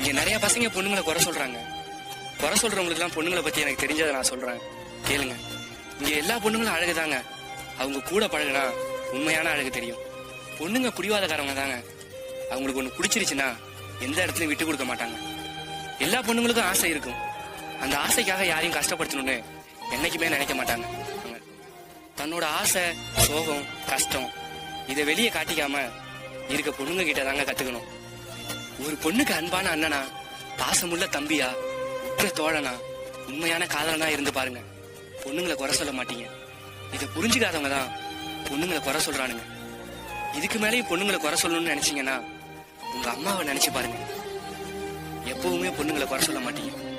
இங்க நிறைய பசங்க பொண்ணுங்களை குறை சொல்றாங்க குறை சொல்றவங்களுக்குலாம் பொண்ணுங்களை பத்தி எனக்கு தெரிஞ்சதை நான் சொல்றேன் கேளுங்க இங்க எல்லா பொண்ணுங்களும் அழகுதாங்க அவங்க கூட பழகுனா உண்மையான அழகு தெரியும் பொண்ணுங்க பிடிவாதக்காரவங்க தாங்க அவங்களுக்கு ஒண்ணு பிடிச்சிருச்சுன்னா எந்த இடத்துலயும் விட்டு கொடுக்க மாட்டாங்க எல்லா பொண்ணுங்களுக்கும் ஆசை இருக்கும் அந்த ஆசைக்காக யாரையும் கஷ்டப்படுத்தணும்னு என்னைக்குமே நினைக்க மாட்டாங்க அவங்க. தன்னோட ஆசை சோகம் கஷ்டம் இதை வெளியே காட்டிக்காம இருக்க பொண்ணுங்க கிட்ட தாங்க கத்துக்கணும் ஒரு பொண்ணுக்கு அன்பான அண்ணனா பாசமுள்ள தம்பியா உற்ற தோழனா உண்மையான காதலனா இருந்து பாருங்க பொண்ணுங்களை குறை சொல்ல மாட்டீங்க இதை புரிஞ்சுக்காதவங்க தான் பொண்ணுங்களை குறை சொல்றானுங்க இதுக்கு மேலேயும் பொண்ணுங்களை குறை சொல்லணும்னு நினைச்சீங்கன்னா உங்க அம்மாவை நினைச்சு பாருங்க எப்பவுமே பொண்ணுங்களை குறை சொல்ல மாட்டீங்க